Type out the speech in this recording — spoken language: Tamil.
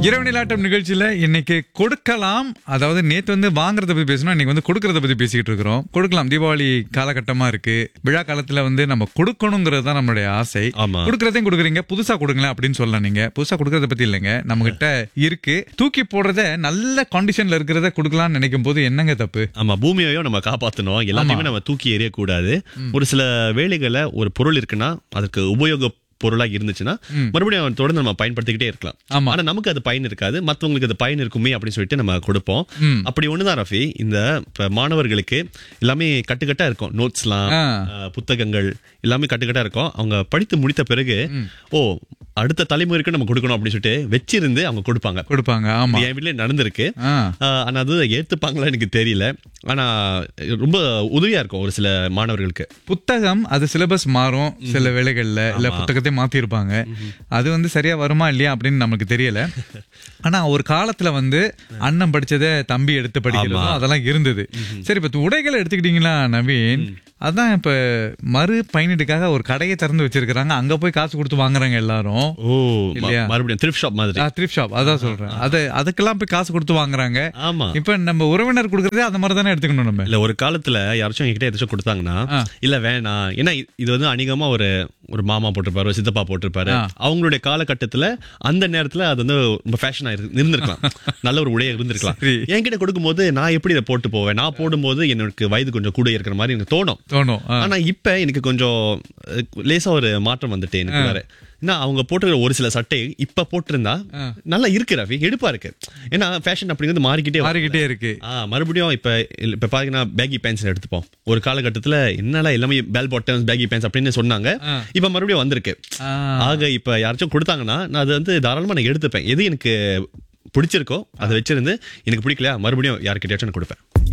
இரவு நிலாட்டம் நிகழ்ச்சியில இன்னைக்கு கொடுக்கலாம் அதாவது நேத்து வந்து வாங்குறத பத்தி பேசணும் இன்னைக்கு வந்து கொடுக்கறத பத்தி பேசிக்கிட்டு இருக்கிறோம் கொடுக்கலாம் தீபாவளி காலகட்டமா இருக்கு விழா காலத்துல வந்து நம்ம கொடுக்கணுங்கிறது தான் நம்மளுடைய ஆசை ஆமா. கொடுக்கறதையும் கொடுக்குறீங்க புதுசா கொடுங்களேன் அப்படின்னு சொல்லலாம் நீங்க புதுசா கொடுக்கறத பத்தி இல்லைங்க நம்ம கிட்ட இருக்கு தூக்கி போடுறத நல்ல கண்டிஷன்ல இருக்கிறத கொடுக்கலாம்னு நினைக்கும் போது என்னங்க தப்பு ஆமா பூமியையும் நம்ம காப்பாத்தணும் எல்லாத்தையுமே நம்ம தூக்கி எறியக்கூடாது ஒரு சில வேலைகளை ஒரு பொருள் இருக்குன்னா அதற்கு உபயோக பொருளா இருந்துச்சுன்னா மறுபடியும் அவன் தொடர்ந்து நம்ம பயன்படுத்திக்கிட்டே இருக்கலாம் ஆமா. ஆனா நமக்கு அது பயன் இருக்காது மத்தவங்களுக்கு அது பயன் இருக்குமே அப்படின்னு சொல்லிட்டு நம்ம கொடுப்போம் அப்படி ஒண்ணுதான் ரஃபி இந்த இப்ப மாணவர்களுக்கு எல்லாமே கட்டுக்கட்டா இருக்கும் நோட்ஸ்லாம் ஆ. அஹ், புத்தகங்கள் எல்லாமே கட்டுக்கட்டா இருக்கும் அவங்க படித்து முடித்த பிறகு ஓ அடுத்த தலைமுறைக்கு நம்ம கொடுக்கணும் அப்படின்னு சொல்லிட்டு வச்சிருந்து அவங்க கொடுப்பாங்க கொடுப்பாங்க ஆமா என் வீட்லயே நடந்திருக்கு ஆ. ஆஹ் ஆனா அது ஏத்துப்பாங்களா எனக்கு தெரியல ஆனா ரொம்ப உதவியா இருக்கும் ஒரு சில மாணவர்களுக்கு புத்தகம் அது சிலபஸ் மாறும் சில வேளைகள்ல இல்ல புத்தகத்தை மாத்தி இருப்பாங்க அது வந்து சரியா வருமா இல்லையா அப்படின்னு நமக்கு தெரியல ஆனா ஒரு காலத்துல வந்து அண்ணன் படிச்சதை தம்பி எடுத்து படிக்கிறதும் அதெல்லாம் இருந்தது சரி இப்ப உடைகளை எடுத்துக்கிட்டீங்களா நவீன் அதான் இப்ப மறு பயனீட்டுக்காக ஒரு கடையை திறந்து வச்சிருக்காங்க அங்க போய் காசு கொடுத்து வாங்குறாங்க எல்லாரும் ஓ ம- இல்லையா? மறுபடியும் thrift ஷாப் மாதிரி த்ரிப் ஷாப் அதான் சொல்றேன் அது அதுக்கெல்லாம் போய் காசு கொடுத்து வாங்குறாங்க ஆமா இப்ப நம்ம உறவினர் கொடுக்கறதே அந்த மாதிரி தானே எடுத்துக்கணும் நம்ம இல்ல ஒரு காலத்துல யாராச்சும் என்கிட்ட ஏதாச்சும் கொடுத்தாங்கன்னா இல்ல வேணாம் ஏன்னா இ- இது வந்து அணிகமா ஒரு ஒரு மாமா போட்டிருப்பாரு ஒரு சித்தப்பா போட்டிருப்பாரு அவங்களுடைய காலகட்டத்துல அந்த நேரத்துல அது வந்து ரொம்ப ஃபேஷனா இருந்திருக்கலாம் நல்ல ஒரு உடைய இருந்திருக்கலாம் சரி. என்கிட்ட கொடுக்கும்போது நான் எப்படி இதை போட்டு போவேன் நான் போடும்போது எனக்கு வயது கொஞ்சம் கூட இருக்கிற மாதிரி எனக்கு தோணும் தோணும் ஆ. ஆனா இப்ப எனக்கு கொஞ்சம் அஹ், லேசா ஒரு மாற்றம் வந்துட்டு எனக்கு வேற ஏன்னா அவங்க போட்டுக்கிற ஒரு சில சட்டை இப்ப போட்டிருந்தா நல்லா இருக்கு ரவி எடுப்பா இருக்கு ஏன்னா ஃபேஷன் அப்படிங்கிறது மாறிக்கிட்டே வருது. மாறிக்கிட்டே இருக்கு ஆ, மறுபடியும் இப்ப இல்ல, இப்ப பாத்தீங்கன்னா பேகி பேண்ட்ஸ் எடுத்துப்போம் ஒரு காலகட்டத்துல என்னடா எல்லாமே பெல் பாட்டம்ஸ் பேகி பேண்ட்ஸ் அப்படின்னு சொன்னாங்க இப்ப மறுபடியும் வந்திருக்கு ஆ. ஆக இப்ப யாராச்சும் கொடுத்தாங்கன்னா நான் அது வந்து தாராளமா நான் எடுத்துப்பேன் எது எனக்கு பிடிச்சிருக்கோ அதை வச்சிருந்து எனக்கு பிடிக்கல மறுபடியும் யாருக்கிட்டயாச்சும் நான் கொடுப்பேன்